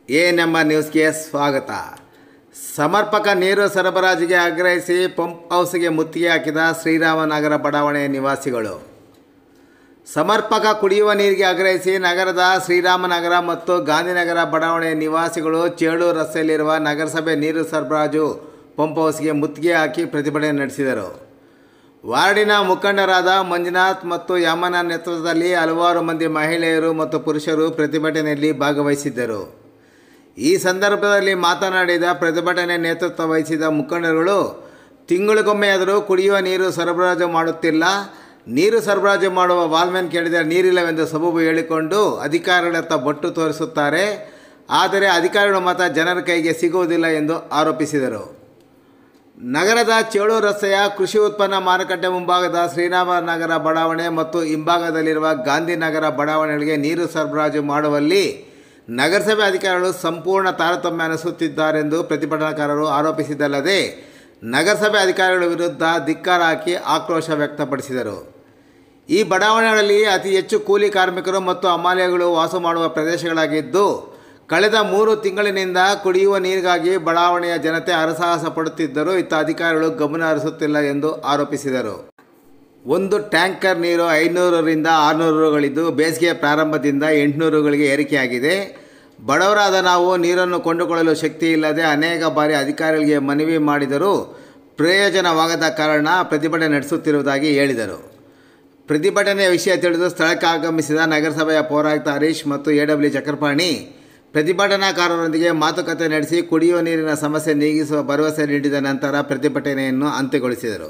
A ನಮ್ಮ ನ್ಯೂಸ್ಗೆ ಸ್ವಾಗತ ಸಮರ್ಪಕ ನೀರು ಸರಬರಾಜಿಗೆ ಆಗ್ರಹಿಸಿ ಪಂಪ್ ಹೌಸ್ಗೆ ಮುತ್ತಿಗೆ ಹಾಕಿದ ಶ್ರೀರಾಮನಗರ ಬಡಾವಣೆಯ ನಿವಾಸಿಗಳು ಸಮರ್ಪಕ ಕುಡಿಯುವ ನೀರಿಗೆ ಆಗ್ರಹಿಸಿ ನಗರದ ಶ್ರೀರಾಮನಗರ ಮತ್ತು ಗಾಂಧಿನಗರ ಬಡಾವಣೆಯ ನಿವಾಸಿಗಳು ಚೇಳು ರಸ್ತೆಯಲ್ಲಿರುವ ನಗರಸಭೆ ನೀರು ಸರಬರಾಜು ಪಂಪ್ ಹೌಸ್ಗೆ ಮುತ್ತಿಗೆ ಹಾಕಿ ಪ್ರತಿಭಟನೆ ನಡೆಸಿದರು ವಾರ್ಡಿನ ಮುಖಂಡರಾದ ಮಂಜುನಾಥ್ ಮತ್ತು ಯಾಮನ ನೇತೃತ್ವದಲ್ಲಿ ಹಲವಾರು ಮಂದಿ ಮಹಿಳೆಯರು ಮತ್ತು ಪುರುಷರು ಪ್ರತಿಭಟನೆಯಲ್ಲಿ ಭಾಗವಹಿಸಿದ್ದರು ಈ ಸಂದರ್ಭದಲ್ಲಿ ಮಾತನಾಡಿದ ಪ್ರತಿಭಟನೆ ನೇತೃತ್ವ ವಹಿಸಿದ ಮುಖಂಡರುಗಳು ತಿಂಗಳಿಗೊಮ್ಮೆಯಾದರೂ ಕುಡಿಯುವ ನೀರು ಸರಬರಾಜು ಮಾಡುತ್ತಿಲ್ಲ ನೀರು ಸರಬರಾಜು ಮಾಡುವ ವಾಲ್ಮ್ಯಾನ್ ಕೇಳಿದರೆ ನೀರಿಲ್ಲವೆಂದು ಸಬೂಬು ಹೇಳಿಕೊಂಡು ಅಧಿಕಾರಿಗಳತ್ತ ಬೊಟ್ಟು ತೋರಿಸುತ್ತಾರೆ ಆದರೆ ಅಧಿಕಾರಿಗಳು ಮಾತ್ರ ಜನರ ಕೈಗೆ ಸಿಗುವುದಿಲ್ಲ ಎಂದು ಆರೋಪಿಸಿದರು ನಗರದ ಚೇಳು ರಸ್ತೆಯ ಕೃಷಿ ಉತ್ಪನ್ನ ಮಾರುಕಟ್ಟೆ ಮುಂಭಾಗದ ಶ್ರೀರಾಮನಗರ ಬಡಾವಣೆ ಮತ್ತು ಹಿಂಭಾಗದಲ್ಲಿರುವ ಗಾಂಧಿನಗರ ಬಡಾವಣೆಗಳಿಗೆ ನೀರು ಸರಬರಾಜು ಮಾಡುವಲ್ಲಿ ನಗರಸಭೆ ಅಧಿಕಾರಿಗಳು ಸಂಪೂರ್ಣ ತಾರತಮ್ಯ ಅನಿಸುತ್ತಿದ್ದಾರೆಂದು ಪ್ರತಿಭಟನಾಕಾರರು ಆರೋಪಿಸಿದ್ದಲ್ಲದೆ ನಗರಸಭೆ ಅಧಿಕಾರಿಗಳ ವಿರುದ್ಧ ಧಿಕ್ಕಾರ ಹಾಕಿ ಆಕ್ರೋಶ ವ್ಯಕ್ತಪಡಿಸಿದರು ಈ ಬಡಾವಣೆಗಳಲ್ಲಿ ಅತಿ ಹೆಚ್ಚು ಕೂಲಿ ಕಾರ್ಮಿಕರು ಮತ್ತು ಅಮಾಲ್ಯಗಳು ವಾಸ ಮಾಡುವ ಪ್ರದೇಶಗಳಾಗಿದ್ದು ಕಳೆದ ಮೂರು ತಿಂಗಳಿನಿಂದ ಕುಡಿಯುವ ನೀರಿಗಾಗಿ ಬಡಾವಣೆಯ ಜನತೆ ಹರಸಾಹಸ ಪಡುತ್ತಿದ್ದರೂ ಇತ್ತ ಅಧಿಕಾರಿಗಳು ಗಮನ ಹರಿಸುತ್ತಿಲ್ಲ ಎಂದು ಆರೋಪಿಸಿದರು ಒಂದು ಟ್ಯಾಂಕರ್ ನೀರು ಐನೂರರಿಂದ ಆರುನೂರು ರುಗಳಿದ್ದು ಬೇಸಿಗೆ ಪ್ರಾರಂಭದಿಂದ ಎಂಟುನೂರುಗಳಿಗೆ ಏರಿಕೆಯಾಗಿದೆ ಬಡವರಾದ ನಾವು ನೀರನ್ನು ಕೊಂಡುಕೊಳ್ಳಲು ಶಕ್ತಿ ಇಲ್ಲದೆ ಅನೇಕ ಬಾರಿ ಅಧಿಕಾರಿಗಳಿಗೆ ಮನವಿ ಮಾಡಿದರೂ ಪ್ರಯೋಜನವಾಗದ ಕಾರಣ ಪ್ರತಿಭಟನೆ ನಡೆಸುತ್ತಿರುವುದಾಗಿ ಹೇಳಿದರು ಪ್ರತಿಭಟನೆಯ ವಿಷಯ ತಿಳಿದು ಸ್ಥಳಕ್ಕೆ ಆಗಮಿಸಿದ ನಗರಸಭೆಯ ಪೌರಾಯುಕ್ತ ಹರೀಶ್ ಮತ್ತು ಎ ಡಬ್ಲ್ಯೂ ಚಕ್ರಪಾಣಿ ಪ್ರತಿಭಟನಾಕಾರರೊಂದಿಗೆ ಮಾತುಕತೆ ನಡೆಸಿ ಕುಡಿಯುವ ನೀರಿನ ಸಮಸ್ಯೆ ನೀಗಿಸುವ ಭರವಸೆ ನೀಡಿದ ನಂತರ ಪ್ರತಿಭಟನೆಯನ್ನು ಅಂತ್ಯಗೊಳಿಸಿದರು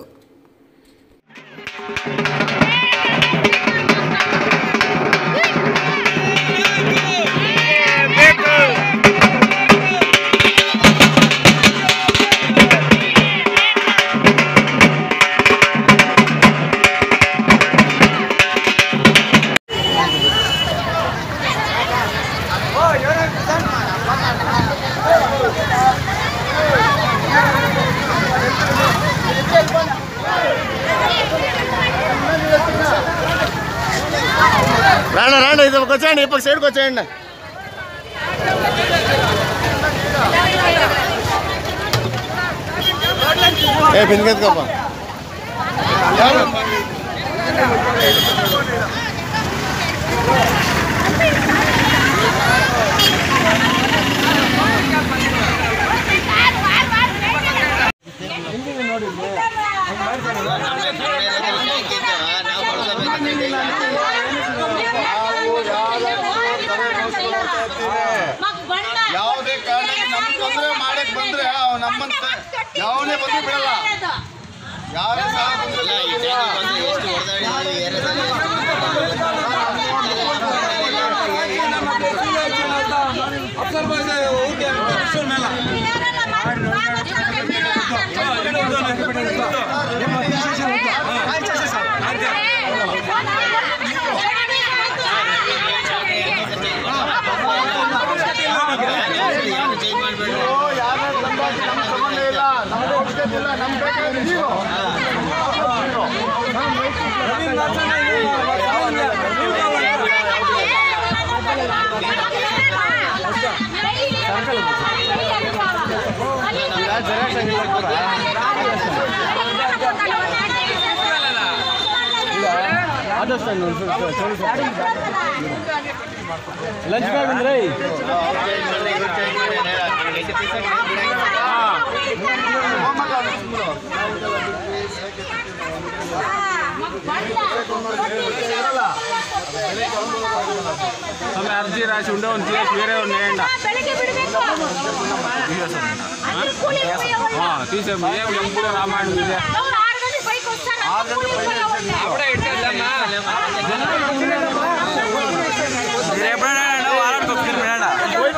రాండి రాండి ఇది ఒక వచ్చేయండి ఈ పక్క సైడ్కి వచ్చేయండి ఏ పిన్కెత్తుకోపా ಯಾವುದೇ ಕಾರಣಕ್ಕೆ ನಮ್ಮ ತೊಂದರೆ ಮಾಡಕ್ ಬಂದ್ರೆ ಅವ್ ನಮ್ಮಂತ ಯಾವನೇ ಬಂದು ಬಿಡಲ್ಲ ಯಾರೇ ಸಹ ಬಂದ್ರೆ ಬಿಡೋದಿಲ್ಲ. ಅಯ್ಯೋ, ಯಾರೇ ಬಂದಾಗ ನಮ್ಗೆ ಸಂಬಂಧ ಇಲ್ಲ ನಮ್ಗೆ ಒಪ್ಪಿಗೆದಿಲ್ಲ ನಮ್ಗೆ ಬೇಕಾದ್ರೆ ನೀವು ಲಂಚ್ ಬ್ಯಾಗ್ ಅಂದ್ರೆ ఆమె అర్జీ రాసి ఉండే ಒಂದು తీసి వేరే ఉన్నాయండి తీసే ఏం ఎంపుడు రామాయణం ಇದೆ మీరు ఎప్పుడైనా వారానికి ఒకసారి మేడ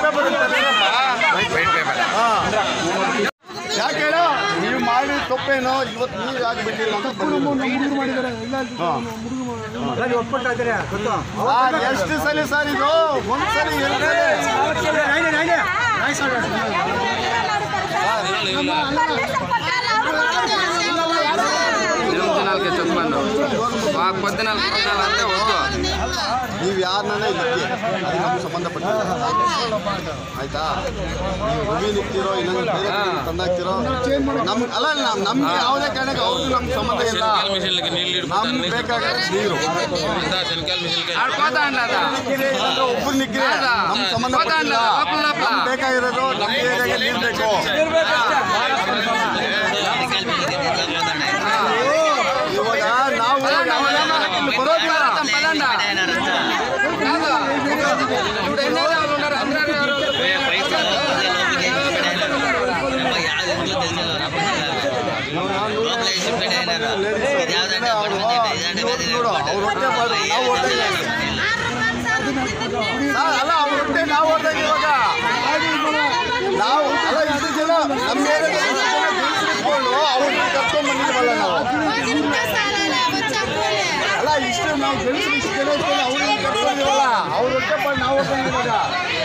ಯಾಕೆ ಹೇಳು ನೀವು ಮಾಡಿ ತಪ್ಪೇನೋ ಇವತ್ತು ನೀವು ಯಾಕೆ ಬಿಟ್ಟಿಲ್ಲ ಅಂತ ಸರ್, ಎಷ್ಟು ಸಲ ಸರ್ ಇದು ಒಂದ್ಸಲಿ ಎರಡು ಸಲ వాళ్ళకి చెప్పమను మాకు పొద్దున పొద్దున అంతే వద్దు ನೀವು ಯಾರನ್ನ ಇಕ್ಕಿ ಅದು ನಮ್ಗೆ ಸಂಬಂಧಪಟ್ಟಿಲ್ಲ ಆಯ್ತಾ ನೀವು ಹುಡುಗಿ ನಿಕ್ತಿರೋ ಇನ್ನೊಂದು ಬೇರೆ ಕಡೆ ತಂದಾಕ್ತಿರೋ ನಮ್ಗೆ ಅಲ್ಲ ನಮ್- ನಮ್ಗೆ ಯಾವುದೇ ಕಾರಣಕ್ಕೆ ಅವ್ರಿಗೂ ನಮ್ಗೆ ಸಂಬಂಧ ಇಲ್ಲ శనకాయల మిషన్లకి నీళ్ళు ನಮ್ಗೆ ఇడుపుతాను ಬೇಕಾಗಿರೋ ನೀರು అంతా శనకాయల మిషన్లకి ఆడిపోతా అండి ನಿಕ್ಕಿರಿ ಇಲ್ಲಾಂದ್ರೆ ಒಬ್ರು ನಿಕ್ಕಿರಿ ನಮ್ಗೆ ಸಂಬಂಧಪಟ್ಟಿಲ್ಲ ಲೋಪಲ ಲೋಪಲ. ನಮ್ಗೆ ಬೇಕಾಗಿರೋದು ನಮ್ಮ ಏರಿಯಾಗೆ ನೀರು ಬೇಕು ಇವಾಗ ನಾವು ನಾವೆಲ್ಲ ಇಲ್ಲಿ ಬರೋದಿಲ್ಲ పదండి కాదు. ఇప్పుడు ఎన్ని రోజులు ఉన్నారు? అందరూ ఎవరు? ನೋಡು ಅವ್ರು ಹೊಟ್ಟೆ ಮಾಡಿ ನಾವು ಹೊಟ್ಟೆ ಅಲ್ಲ ಅವ್ರ ಹೊಟ್ಟೆ ನಾವು ಹೊಟ್ಟೆ ಇವಾಗ ನಾವು ಅಲ್ಲ ಇಷ್ಟು ಜನ ನಮ್ಮ ಏರಿಯಾದಲ್ಲಿ ಅವ್ರನ್ನ ಕರ್ಕೊಂಡ್ ಬಂದಿದ್ದೀವಲ್ಲ ನಾವು ಅಲ್ಲ ಇಷ್ಟು ನಾವು ಬೆಳೆಸಿ ಇಷ್ಟು ಜನ ಇಟ್ಕೊಂಡು ಅವ್ರನ್ನ ಕರ್ಕೊಂಡಿವಲ್ಲ ಅವ್ರ ಹೊಟ್ಟೆ ಪಾಡು ನಾವು ಹೊಟ್ಟೆ ಇವಾಗ